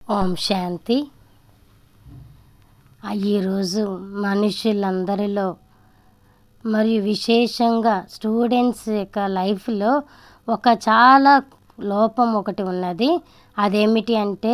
ఓం శాంతి ఆ ఈరోజు మనుషులందరిలో మరియు విశేషంగా స్టూడెంట్స్ యొక్క లైఫ్లో ఒక చాలా లోపం ఒకటి ఉన్నది అదేమిటి అంటే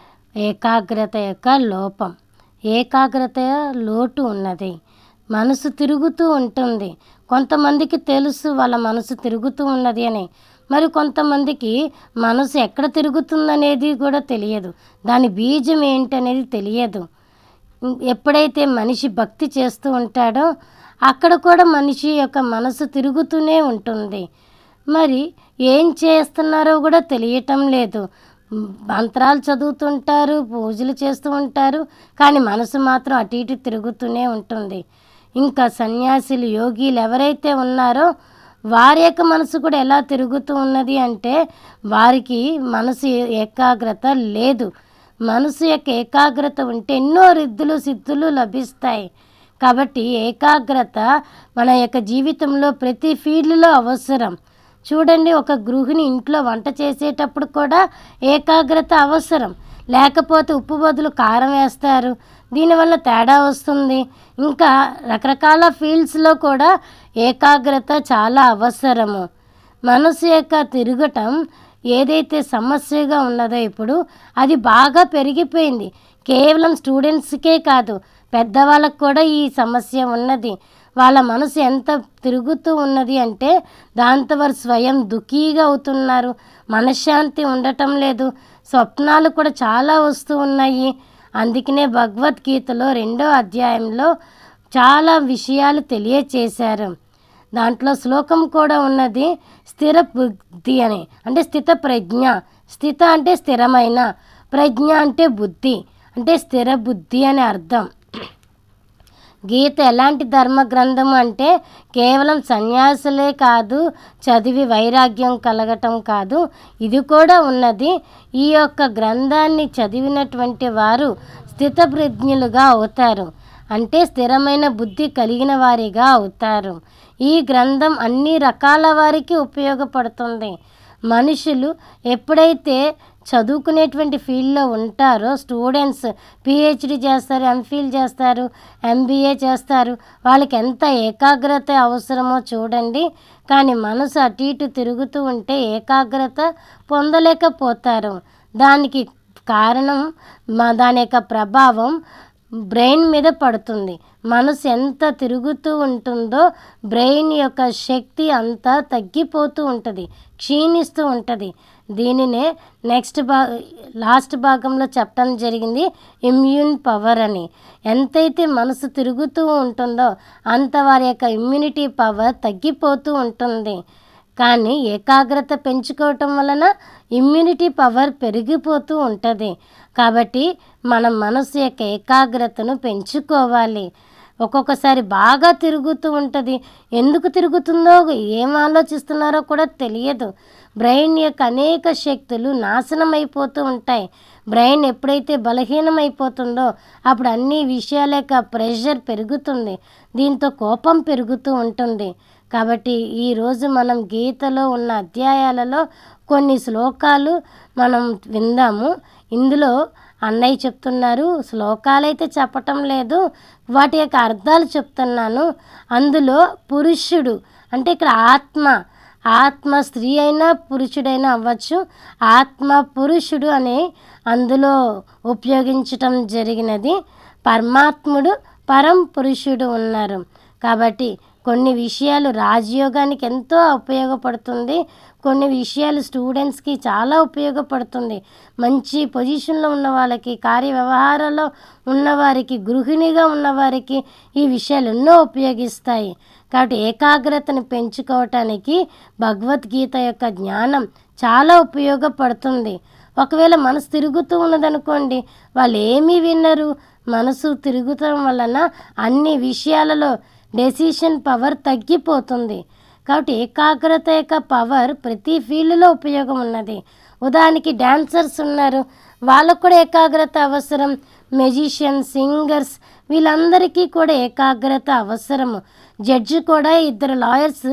ఏకాగ్రత యొక్క లోపం ఏకాగ్రత లోటు ఉన్నది మనసు తిరుగుతూ ఉంటుంది కొంతమందికి తెలుసు వాళ్ళ మనసు తిరుగుతూ ఉన్నది అని మరి కొంతమందికి మనసు ఎక్కడ తిరుగుతుందనేది కూడా తెలియదు దాని బీజం ఏంటనేది తెలియదు ఎప్పుడైతే మనిషి భక్తి చేస్తూ ఉంటాడో అక్కడ కూడా మనిషి యొక్క మనసు తిరుగుతూనే ఉంటుంది మరి ఏం చేస్తున్నారో కూడా తెలియటం లేదు మంత్రాలు చదువుతుంటారు పూజలు చేస్తూ ఉంటారు కానీ మనసు మాత్రం అటు ఇటు తిరుగుతూనే ఉంటుంది ఇంకా సన్యాసులు యోగిలు ఎవరైతే ఉన్నారో వారి యొక్క మనసు కూడా ఎలా తిరుగుతూ ఉన్నది అంటే వారికి మనసు ఏకాగ్రత లేదు మనసు యొక్క ఏకాగ్రత ఉంటే ఎన్నో రిద్ధులు సిద్ధులు లభిస్తాయి కాబట్టి ఏకాగ్రత మన యొక్క జీవితంలో ప్రతి ఫీల్డ్లో అవసరం చూడండి ఒక గృహిణి ఇంట్లో వంట చేసేటప్పుడు కూడా ఏకాగ్రత అవసరం లేకపోతే ఉప్పు బదులు కారం వేస్తారు దీనివల్ల తేడా వస్తుంది ఇంకా రకరకాల ఫీల్డ్స్లో కూడా ఏకాగ్రత చాలా అవసరము మనసు యొక్క తిరగటం ఏదైతే సమస్యగా ఉన్నదో ఇప్పుడు అది బాగా పెరిగిపోయింది కేవలం స్టూడెంట్స్కే కాదు పెద్దవాళ్ళకు కూడా ఈ సమస్య ఉన్నది వాళ్ళ మనసు ఎంత తిరుగుతూ ఉన్నది అంటే దాంతో వారు స్వయం దుఃఖీగా అవుతున్నారు మనశ్శాంతి ఉండటం లేదు స్వప్నాలు కూడా చాలా వస్తూ ఉన్నాయి అందుకనే భగవద్గీతలో రెండో అధ్యాయంలో చాలా విషయాలు తెలియచేశారు దాంట్లో శ్లోకం కూడా ఉన్నది స్థిర బుద్ధి అని అంటే స్థిత ప్రజ్ఞ స్థిత అంటే స్థిరమైన ప్రజ్ఞ అంటే బుద్ధి అంటే స్థిర బుద్ధి అని అర్థం గీత ఎలాంటి ధర్మ గ్రంథం అంటే కేవలం సన్యాసులే కాదు చదివి వైరాగ్యం కలగటం కాదు ఇది కూడా ఉన్నది ఈ యొక్క గ్రంథాన్ని చదివినటువంటి వారు స్థితప్రజ్ఞులుగా అవుతారు అంటే స్థిరమైన బుద్ధి కలిగిన వారిగా అవుతారు ఈ గ్రంథం అన్ని రకాల వారికి ఉపయోగపడుతుంది మనుషులు ఎప్పుడైతే చదువుకునేటువంటి ఫీల్డ్లో ఉంటారో స్టూడెంట్స్ పిహెచ్డి చేస్తారు ఎంఫిల్ చేస్తారు ఎంబీఏ చేస్తారు వాళ్ళకి ఎంత ఏకాగ్రత అవసరమో చూడండి కానీ మనసు అటు ఇటు తిరుగుతూ ఉంటే ఏకాగ్రత పొందలేకపోతారు దానికి కారణం మా దాని యొక్క ప్రభావం బ్రెయిన్ మీద పడుతుంది మనసు ఎంత తిరుగుతూ ఉంటుందో బ్రెయిన్ యొక్క శక్తి అంతా తగ్గిపోతూ ఉంటుంది క్షీణిస్తూ ఉంటుంది దీనినే నెక్స్ట్ భా లాస్ట్ భాగంలో చెప్పడం జరిగింది ఇమ్యూన్ పవర్ అని ఎంతైతే మనసు తిరుగుతూ ఉంటుందో అంత వారి యొక్క ఇమ్యూనిటీ పవర్ తగ్గిపోతూ ఉంటుంది కానీ ఏకాగ్రత పెంచుకోవటం వలన ఇమ్యూనిటీ పవర్ పెరిగిపోతూ ఉంటుంది కాబట్టి మనం మనసు యొక్క ఏకాగ్రతను పెంచుకోవాలి ఒక్కొక్కసారి బాగా తిరుగుతూ ఉంటుంది ఎందుకు తిరుగుతుందో ఏం ఆలోచిస్తున్నారో కూడా తెలియదు బ్రెయిన్ యొక్క అనేక శక్తులు నాశనం అయిపోతూ ఉంటాయి బ్రెయిన్ ఎప్పుడైతే బలహీనమైపోతుందో అప్పుడు అన్ని విషయాల యొక్క ప్రెషర్ పెరుగుతుంది దీంతో కోపం పెరుగుతూ ఉంటుంది కాబట్టి ఈరోజు మనం గీతలో ఉన్న అధ్యాయాలలో కొన్ని శ్లోకాలు మనం విందాము ఇందులో అన్నయ్య చెప్తున్నారు శ్లోకాలైతే చెప్పటం లేదు వాటి యొక్క అర్థాలు చెప్తున్నాను అందులో పురుషుడు అంటే ఇక్కడ ఆత్మ ఆత్మ స్త్రీ అయినా పురుషుడైనా అవ్వచ్చు ఆత్మ పురుషుడు అని అందులో ఉపయోగించటం జరిగినది పరమాత్ముడు పరం పురుషుడు ఉన్నారు కాబట్టి కొన్ని విషయాలు రాజయోగానికి ఎంతో ఉపయోగపడుతుంది కొన్ని విషయాలు స్టూడెంట్స్కి చాలా ఉపయోగపడుతుంది మంచి పొజిషన్లో ఉన్న వాళ్ళకి కార్య వ్యవహారాల్లో ఉన్నవారికి గృహిణిగా ఉన్నవారికి ఈ విషయాలు ఎన్నో ఉపయోగిస్తాయి కాబట్టి ఏకాగ్రతను పెంచుకోవటానికి భగవద్గీత యొక్క జ్ఞానం చాలా ఉపయోగపడుతుంది ఒకవేళ మనసు తిరుగుతూ ఉన్నదనుకోండి వాళ్ళు ఏమీ విన్నరు మనసు తిరుగుతడం వలన అన్ని విషయాలలో డెసిషన్ పవర్ తగ్గిపోతుంది కాబట్టి ఏకాగ్రత యొక్క పవర్ ప్రతి ఫీల్డ్లో ఉపయోగం ఉన్నది ఉదాహరణకి డాన్సర్స్ ఉన్నారు వాళ్ళకు కూడా ఏకాగ్రత అవసరం మెజిషియన్ సింగర్స్ వీళ్ళందరికీ కూడా ఏకాగ్రత అవసరము జడ్జి కూడా ఇద్దరు లాయర్స్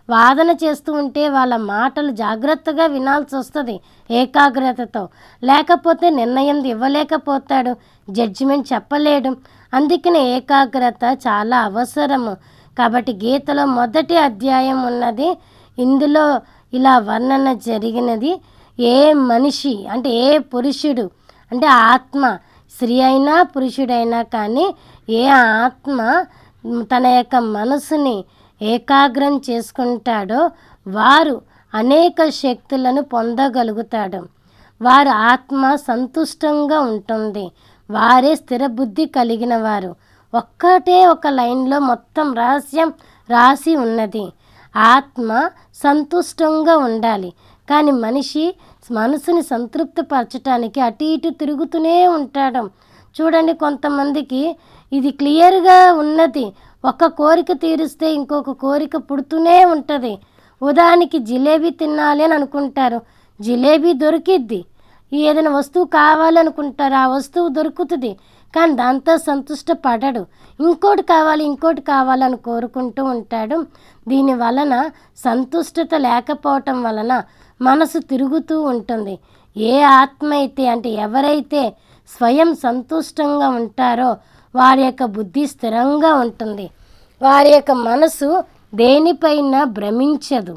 వాదన చేస్తూ ఉంటే వాళ్ళ మాటలు జాగ్రత్తగా వినాల్సి వస్తుంది ఏకాగ్రతతో లేకపోతే నిర్ణయం ఇవ్వలేకపోతాడు జడ్జిమెంట్ చెప్పలేడు అందుకనే ఏకాగ్రత చాలా అవసరము కాబట్టి గీతలో మొదటి అధ్యాయం ఉన్నది ఇందులో ఇలా వర్ణన జరిగినది ఏ మనిషి అంటే ఏ పురుషుడు అంటే ఆత్మ స్త్రీ అయినా పురుషుడైనా కానీ ఏ ఆత్మ తన యొక్క మనసుని ఏకాగ్రం చేసుకుంటాడో వారు అనేక శక్తులను పొందగలుగుతాడు వారి ఆత్మ సంతుష్టంగా ఉంటుంది వారే స్థిర బుద్ధి కలిగిన వారు ఒక్కటే ఒక లైన్లో మొత్తం రహస్యం రాసి ఉన్నది ఆత్మ సంతుష్టంగా ఉండాలి కానీ మనిషి మనసుని సంతృప్తిపరచడానికి అటు ఇటు తిరుగుతూనే ఉంటాడు చూడండి కొంతమందికి ఇది క్లియర్గా ఉన్నది ఒక కోరిక తీరిస్తే ఇంకొక కోరిక పుడుతూనే ఉంటుంది ఉదాహరణకి జిలేబీ తినాలి అని అనుకుంటారు జిలేబీ దొరికిద్ది ఏదైనా వస్తువు కావాలనుకుంటారు ఆ వస్తువు దొరుకుతుంది కానీ దాంతో సంతుష్ట పడడు ఇంకోటి కావాలి ఇంకోటి కావాలని కోరుకుంటూ ఉంటాడు దీని వలన సంతుష్టత లేకపోవటం వలన మనసు తిరుగుతూ ఉంటుంది ఏ ఆత్మ అయితే అంటే ఎవరైతే స్వయం సంతుష్టంగా ఉంటారో వారి యొక్క బుద్ధి స్థిరంగా ఉంటుంది వారి యొక్క మనసు దేనిపైన భ్రమించదు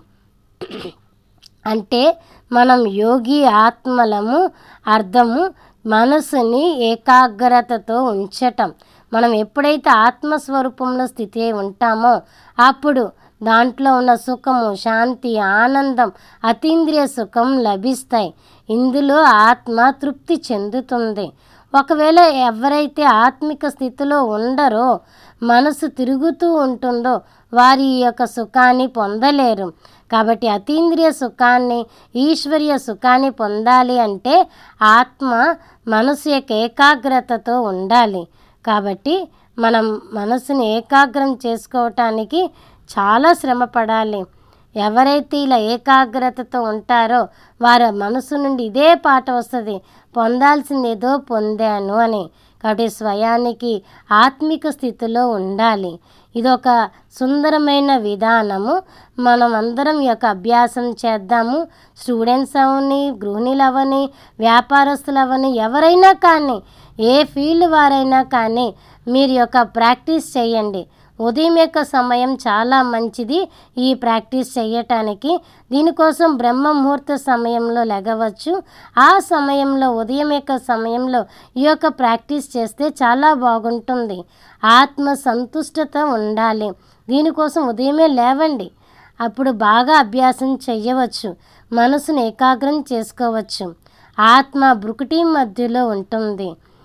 అంటే మనం యోగి ఆత్మలము అర్థము మనసుని ఏకాగ్రతతో ఉంచటం మనం ఎప్పుడైతే ఆత్మస్వరూపంలో స్థితి అయి ఉంటామో అప్పుడు దాంట్లో ఉన్న సుఖము శాంతి ఆనందం అతీంద్రియ సుఖం లభిస్తాయి ఇందులో ఆత్మ తృప్తి చెందుతుంది ఒకవేళ ఎవరైతే ఆత్మిక స్థితిలో ఉండరో మనసు తిరుగుతూ ఉంటుందో వారి యొక్క సుఖాన్ని పొందలేరు కాబట్టి అతీంద్రియ సుఖాన్ని ఈశ్వర్య సుఖాన్ని పొందాలి అంటే ఆత్మ మనసు యొక్క ఏకాగ్రతతో ఉండాలి కాబట్టి మనం మనసుని ఏకాగ్రం చేసుకోవటానికి చాలా శ్రమ పడాలి ఎవరైతే ఇలా ఏకాగ్రతతో ఉంటారో వారి మనసు నుండి ఇదే పాట వస్తుంది పొందాల్సింది ఏదో పొందాను అని కాబట్టి స్వయానికి ఆత్మిక స్థితిలో ఉండాలి ఇదొక సుందరమైన విధానము మనం అందరం ఈ యొక్క అభ్యాసం చేద్దాము స్టూడెంట్స్ అవని గృహిణులు అవని వ్యాపారస్తులు అవని ఎవరైనా కానీ ఏ ఫీల్డ్ వారైనా కానీ మీరు యొక్క ప్రాక్టీస్ చేయండి ఉదయం యొక్క సమయం చాలా మంచిది ఈ ప్రాక్టీస్ చేయటానికి దీనికోసం బ్రహ్మ ముహూర్త సమయంలో లెగవచ్చు ఆ సమయంలో ఉదయం యొక్క సమయంలో ఈ యొక్క ప్రాక్టీస్ చేస్తే చాలా బాగుంటుంది ఆత్మ సంతుష్టత ఉండాలి దీనికోసం ఉదయమే లేవండి అప్పుడు బాగా అభ్యాసం చెయ్యవచ్చు మనసును ఏకాగ్రం చేసుకోవచ్చు ఆత్మ బ్రుకుటి మధ్యలో ఉంటుంది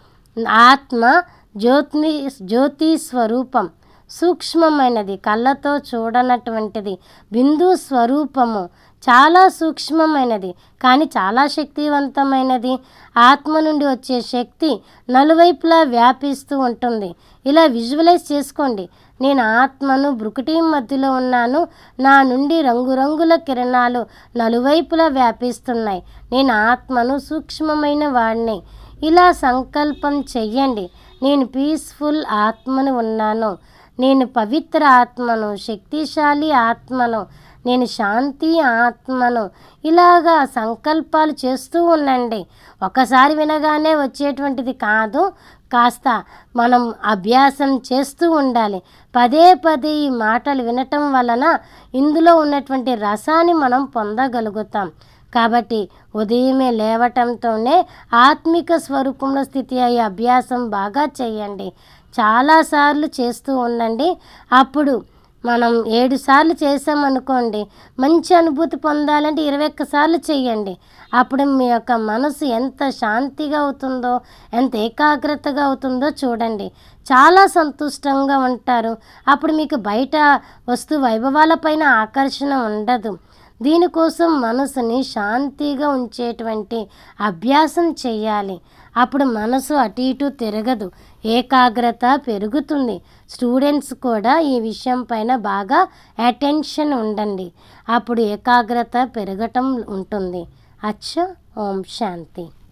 ఆత్మ జ్యోతి జ్యోతి స్వరూపం సూక్ష్మమైనది కళ్ళతో చూడనటువంటిది బిందు స్వరూపము చాలా సూక్ష్మమైనది కానీ చాలా శక్తివంతమైనది ఆత్మ నుండి వచ్చే శక్తి నలువైపులా వ్యాపిస్తూ ఉంటుంది ఇలా విజువలైజ్ చేసుకోండి నేను ఆత్మను బ్రుకుటి మధ్యలో ఉన్నాను నా నుండి రంగురంగుల కిరణాలు నలువైపులా వ్యాపిస్తున్నాయి నేను ఆత్మను సూక్ష్మమైన వాడిని ఇలా సంకల్పం చెయ్యండి నేను పీస్ఫుల్ ఆత్మను ఉన్నాను నేను పవిత్ర ఆత్మను శక్తిశాలి ఆత్మను నేను శాంతి ఆత్మను ఇలాగా సంకల్పాలు చేస్తూ ఉండండి ఒకసారి వినగానే వచ్చేటువంటిది కాదు కాస్త మనం అభ్యాసం చేస్తూ ఉండాలి పదే పదే ఈ మాటలు వినటం వలన ఇందులో ఉన్నటువంటి రసాన్ని మనం పొందగలుగుతాం కాబట్టి ఉదయమే లేవటంతోనే ఆత్మిక స్వరూపంలో స్థితి అయ్యే అభ్యాసం బాగా చేయండి చాలాసార్లు చేస్తూ ఉండండి అప్పుడు మనం ఏడు సార్లు చేసామనుకోండి మంచి అనుభూతి పొందాలంటే ఇరవై ఒక్కసార్లు చేయండి అప్పుడు మీ యొక్క మనసు ఎంత శాంతిగా అవుతుందో ఎంత ఏకాగ్రతగా అవుతుందో చూడండి చాలా సంతుష్టంగా ఉంటారు అప్పుడు మీకు బయట వస్తు వైభవాలపైన ఆకర్షణ ఉండదు దీనికోసం మనసుని శాంతిగా ఉంచేటువంటి అభ్యాసం చేయాలి అప్పుడు మనసు అటు ఇటు తిరగదు ఏకాగ్రత పెరుగుతుంది స్టూడెంట్స్ కూడా ఈ విషయం పైన బాగా అటెన్షన్ ఉండండి అప్పుడు ఏకాగ్రత పెరగటం ఉంటుంది అచ్చ ఓం శాంతి